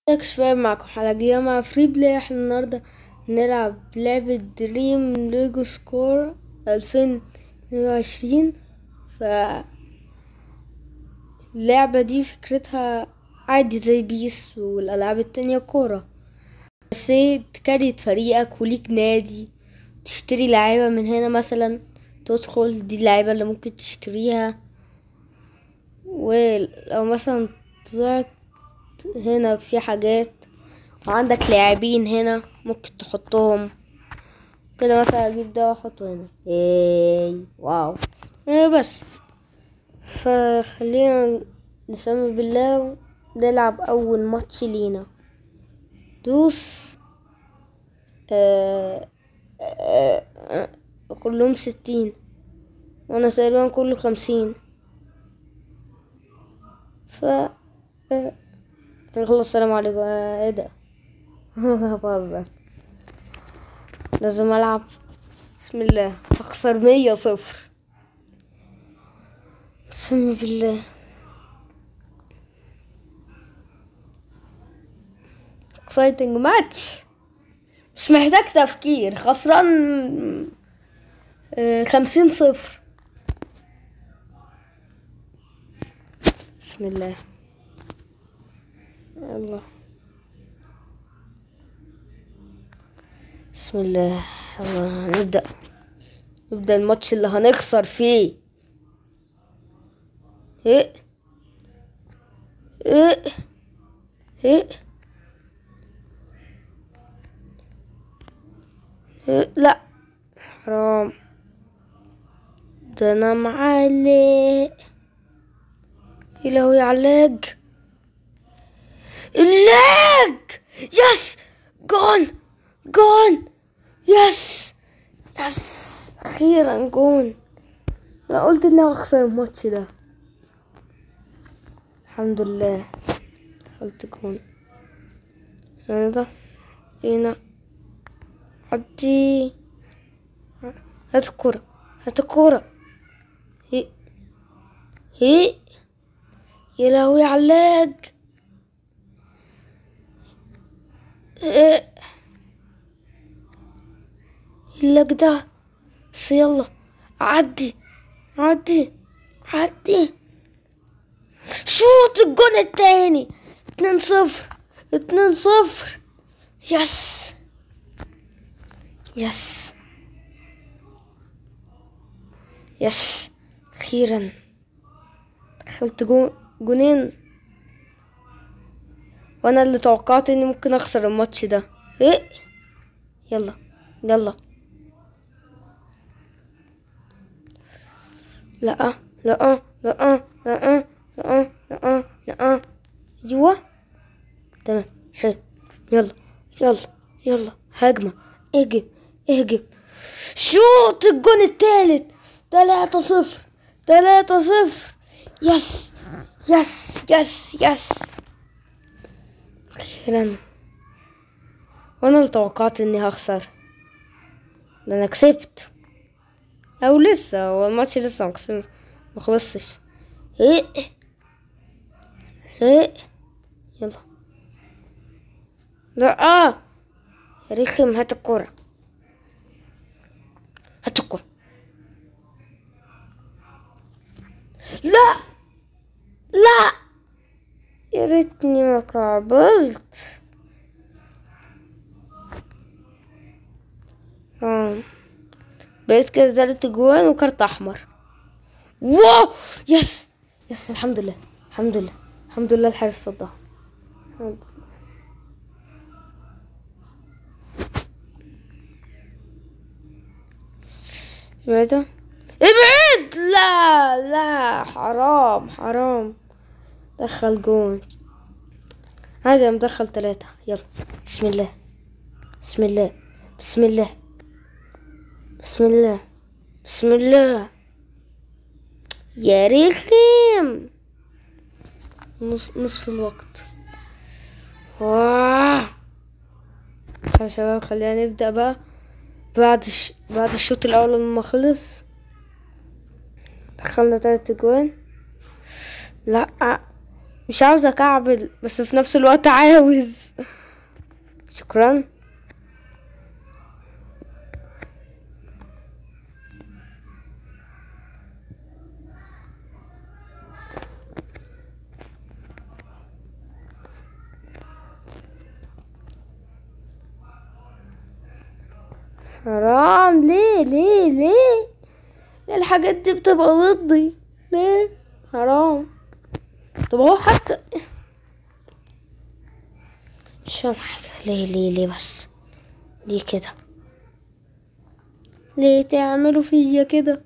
ازيك يا شباب معكم حلقة جديدة مع فري بلاي احنا النهاردة نلعب لعبة دريم ليجو سكور ألفين اتنين وعشرين ف اللعبة دي فكرتها عادي زي بيس والألعاب التانية كورة بس ايه تكريت فريقك وليك نادي تشتري لعيبة من هنا مثلا تدخل دي اللعيبة اللي ممكن تشتريها ولو مثلا طلعت هنا في حاجات وعندك لاعبين هنا ممكن تحطهم كده مثلا اجيب ده واحطه هنا ايه واو ايه بس فخلينا نسمي بالله نلعب اول ماتش لينا دوس آه آه آه كلهم ستين وانا تقريبا كله خمسين ف آه خلاص السلام عليكم آه، ايه ده بهزر لازم العب بسم الله اخسر مية صفر بسم بالله اكسايتنج ماتش مش محتاج تفكير خسران آه، خمسين صفر بسم الله يلا بسم الله يلا نبدأ نبدأ الماتش اللي هنخسر فيه ايه ايه ايه إيه؟ لا حرام ده انا معلق يا لهوي علاج اللاج يس جون جون يس يس اخيرا جون انا قلت اني هخسر الماتش ده الحمد لله وصلت جون هنا ده هنا عدي هات الكرة هات الكرة هي هي يا لهوي علاج ايه اللاج ده بس يلا عدي عدي عدي شوط الجون التاني اتنين صفر اتنين صفر يس يس يس اخيرا دخلت جون جونين وانا اللي توقعت اني ممكن اخسر الماتش ده ايه يلا يلا لا لا لا لا لا لا لا ايوه تمام حلو يلا يلا يلا هجمة اهجم اهجم شوط الجون التالت تلاتة صفر تلاتة صفر يس يس يس يس اخيرا وانا اللي توقعت اني هخسر ده انا كسبت او لسه هو الماتش لسه مخسر مخلصش ايه ايه يلا لا اه يا رخم هات الكرة هات الكرة لا لا يا ريتني ما كعبلت آه. بقيت كده تلات جوان وكارت احمر واو يس يس الحمد لله الحمد لله الحمد لله الحارس صدها الحمد لله. ابعد ابعد لا لا حرام حرام دخل جون عادي مدخل ثلاثة يلا بسم الله بسم الله بسم الله بسم الله بسم الله يا رخيم نص نصف الوقت واه يا شباب خلينا نبدأ بقى بعد الش... بعد الشوط الأول لما خلص دخلنا تلات أجوان لا مش عاوز اكعبل بس في نفس الوقت عاوز شكرا حرام ليه ليه ليه ليه الحاجات دي بتبقى ضدي ليه حرام طب هو حتى مش فاهم حاجة ليه ليه ليه بس ليه كده ليه تعملوا فيا كده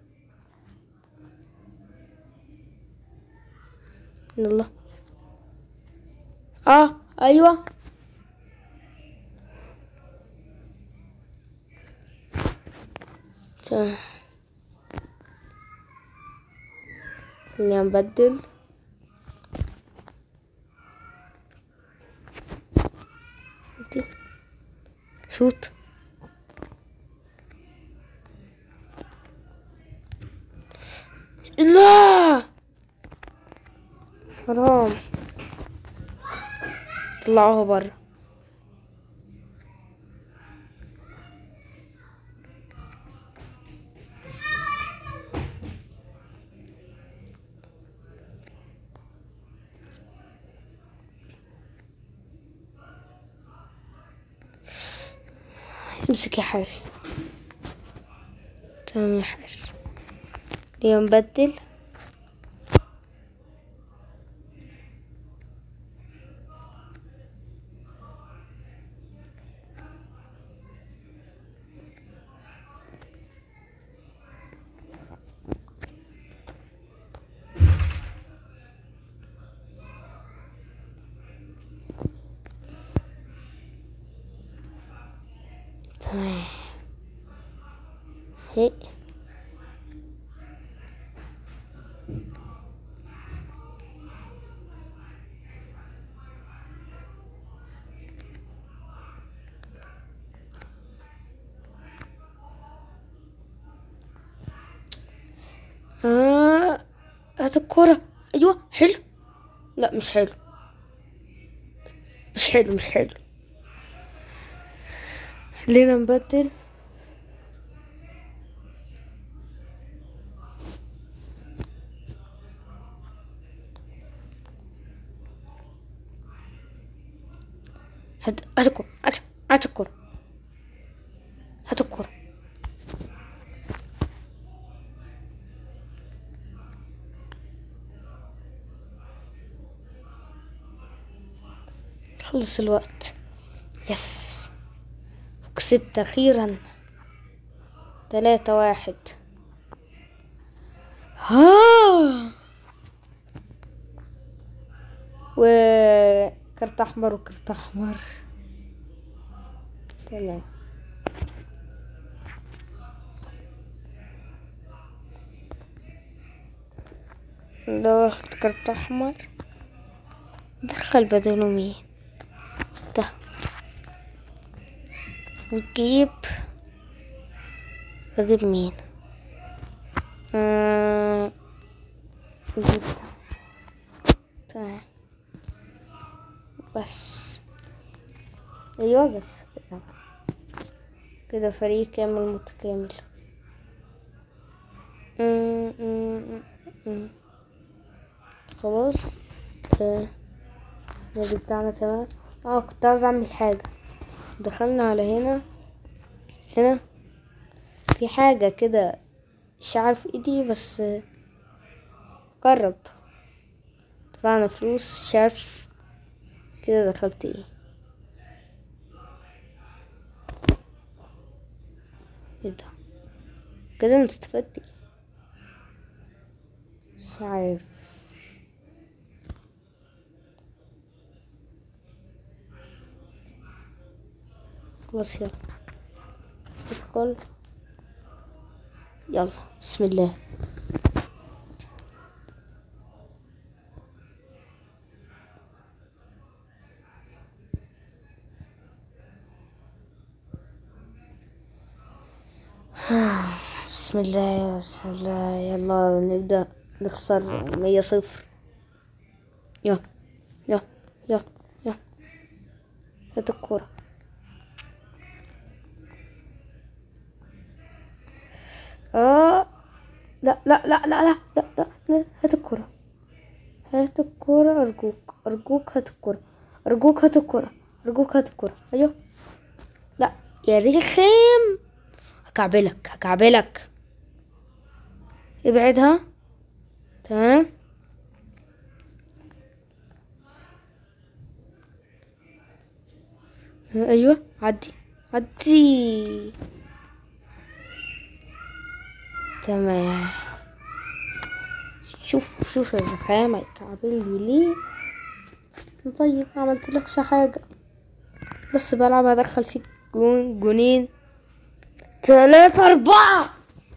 يلا اه ايوه تمام خلينا نبدل دي شوت لا حرام طلعوها برا امسك يا حارس تمام يا حارس ليه نبدل تمام هي آه هات الكرة أيوة حلو لا مش حلو مش حلو مش حلو لينا نبدل هات هات الكرة هات هات الكرة هات الكرة خلص الوقت يس وكسبت أخيرا تلاتة واحد ها وكرت أحمر وكرت أحمر تمام ده واخد كرت أحمر دخل بدله مين ده وتجيب اجيب مين آه... اجيب ده تمام بس ايوه بس كده كده فريق كامل متكامل أم، أم، أم. خلاص آه، النادي بتاعنا تمام اه كنت عاوز اعمل حاجة دخلنا على هنا هنا في حاجة كده مش عارف ايه دي بس قرب دفعنا فلوس مش عارف كده دخلت ايه ايه ده كده انا استفدت ايه مش عارف خلاص يلا ادخل يلا بسم الله بسم الله بسم الله يلا نبدأ نخسر مية صفر يلا هات الكورة اه لا لا لا لا لا لا لا, لا. هات الكورة هات الكورة أرجوك أرجوك هات الكورة أرجوك هات الكورة أرجوك هات الكورة أيوه لا يا رخم هكعبلك هكعبلك ابعدها تمام ايوه عدي عدي تمام شوف شوف الرخامة يكعبلني ليه طيب ما عملتلكش حاجة بس بلعب هدخل فيك جون جونين تلاتة أربعة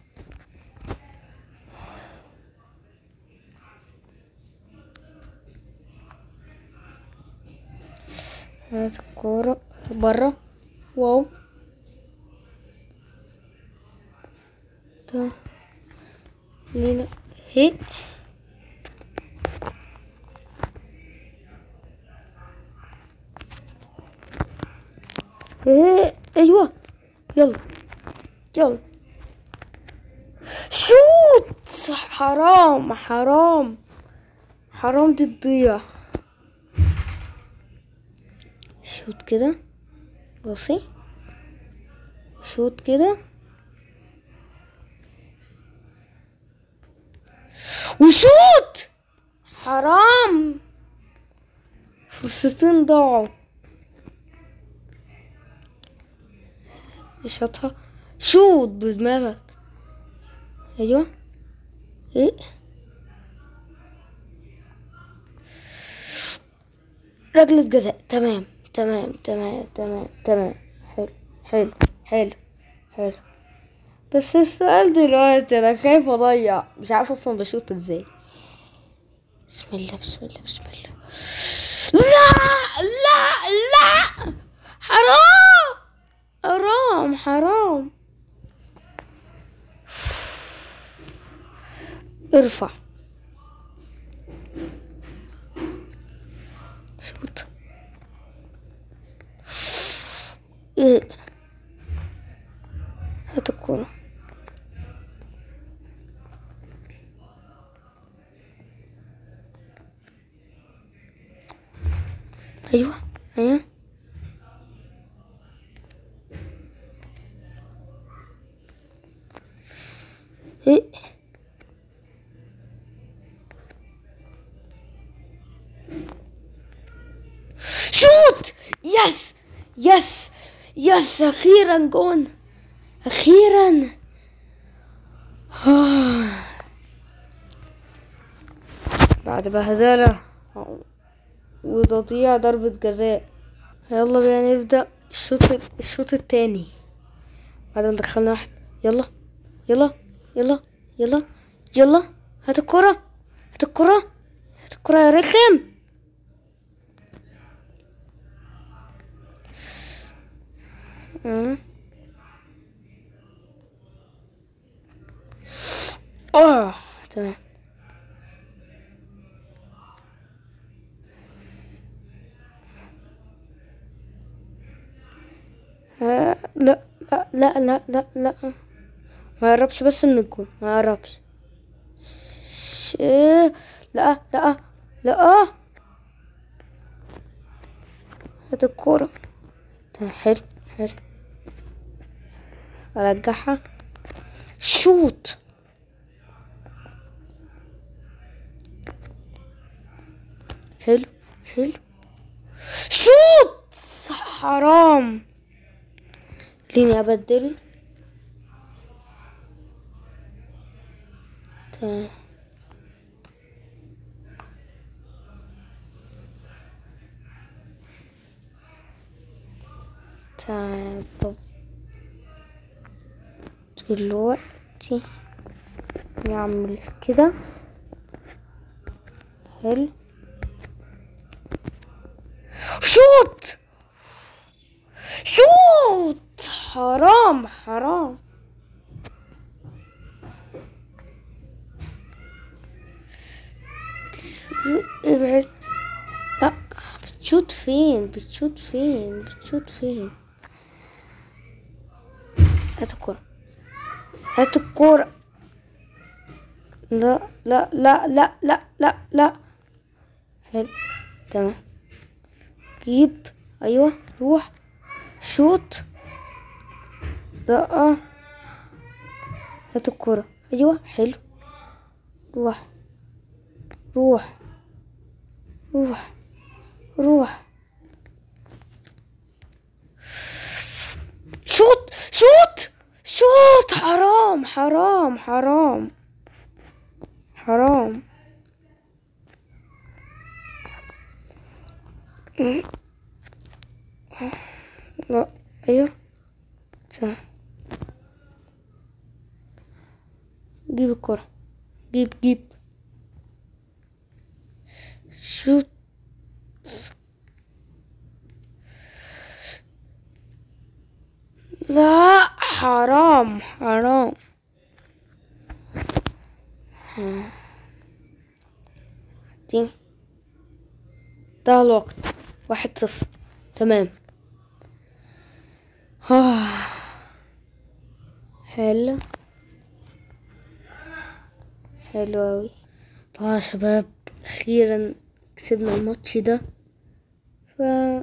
هات الكورة برا واو ده لينا هي ايه ايوه يلا يلا شوت حرام حرام حرام دي تضيع شوت كده بصي شوت كده وشوت حرام فرصتين ضاعوا شاطها شوت بدماغك ايوه ايه ركلة جزاء تمام تمام تمام تمام تمام حلو حلو حلو حلو بس السؤال دلوقتي انا خايف اضيع مش عارفه اصلا بشوط ازاي بسم الله بسم الله بسم الله لا لا لا حرام حرام حرام ارفع شوت ايه هات الكورة ايوه ايوه ايه شوت يس يس يس اخيرا جون اخيرا بعد بهدلة وتضييع ضربة جزاء يلا بينا نبدأ الشوط الشوط التاني بعد ما دخلنا واحد يلا يلا يلا يلا يلا هات الكرة هات الكرة هات الكرة يا رخم أمم. اه تمام آه، لا لا لا لا لا لا ما يقربش بس من الجون ما يقربش ش- لا لا لا هات الكورة تمام، حلو حلو ارجعها شوت حلو حلو شوت حرام ليني ابدل تمام تمام طب دلوقتي نعمل كده حلو شوت شوت حرام حرام ابعد لا بتشوت فين بتشوت فين بتشوت فين هات الكرة هات الكرة لا لا لا لا لا لا لا حلو تمام جيب ايوه روح شوت لا هات الكرة ايوه حلو روح روح روح روح شوت شوت شوت حرام حرام حرام حرام لا ايوه تمام جيب الكرة جيب جيب شوت لا حرام حرام دي ده الوقت واحد صفر تمام آه. حلو حلو أوي طبعا يا شباب أخيرا كسبنا الماتش ده ف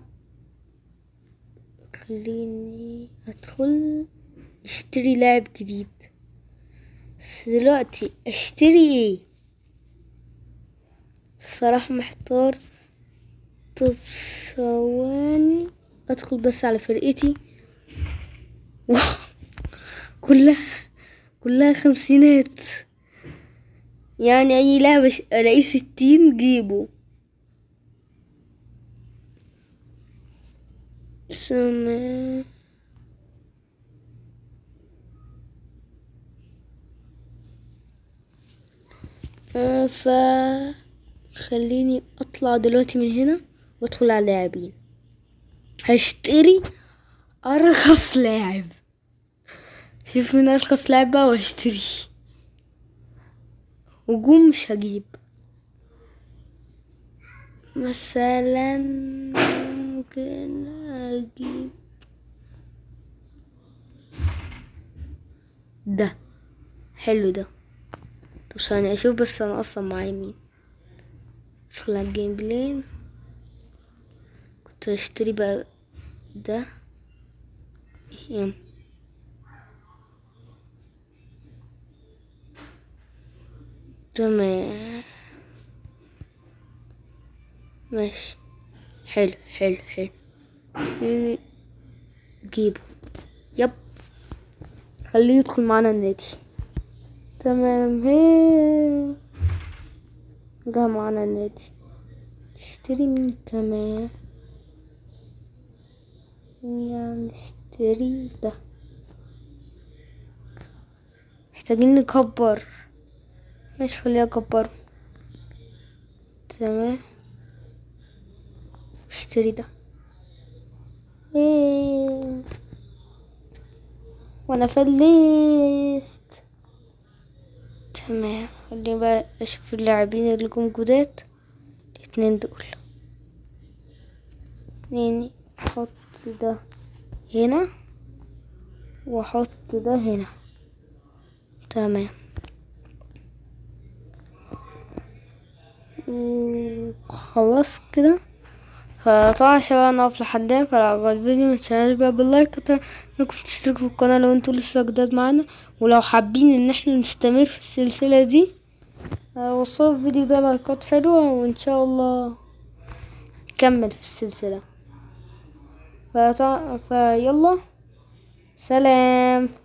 خليني أدخل نشتري لاعب جديد بس دلوقتي أشتري إيه الصراحة محتار طب ثواني أدخل بس على فرقتي كلها كلها خمسينات يعني أي لعبة ش- ألاقيه ستين جيبه سما آه، ف خليني اطلع دلوقتي من هنا وادخل على اللاعبين هشتري ارخص لاعب شوف من ارخص لاعب بقى واشتري هجوم مش هجيب مثلا ممكن اجيب ده حلو ده طب ثانية اشوف بس انا اصلا معايا مين ادخل على الجيم بلاي كنت اشتري بقى ده يم تمام ماشي حلو حلو حلو يعني جيبه يب خليه يدخل معانا النادي تمام هي جه معانا النادي اشتري مين كمان يعني نشتري ده محتاجين نكبر ماشي خليها اكبره تمام اشتري ده إيه. وانا فلست تمام خليني بقى اشوف اللاعبين اللي جم جداد الاتنين دول يعني احط ده هنا واحط ده هنا تمام مم، خلاص كده فطبعا يا شباب انا واقف لحد هنا فلو عجبك الفيديو متنساش بقى باللايك حتى انكم تشتركوا في القناة لو انتوا لسه جداد معانا ولو حابين ان احنا نستمر في السلسلة دي آه، وصلوا الفيديو ده لايكات حلوة وان شاء الله نكمل في السلسلة فطبعا فيلا سلام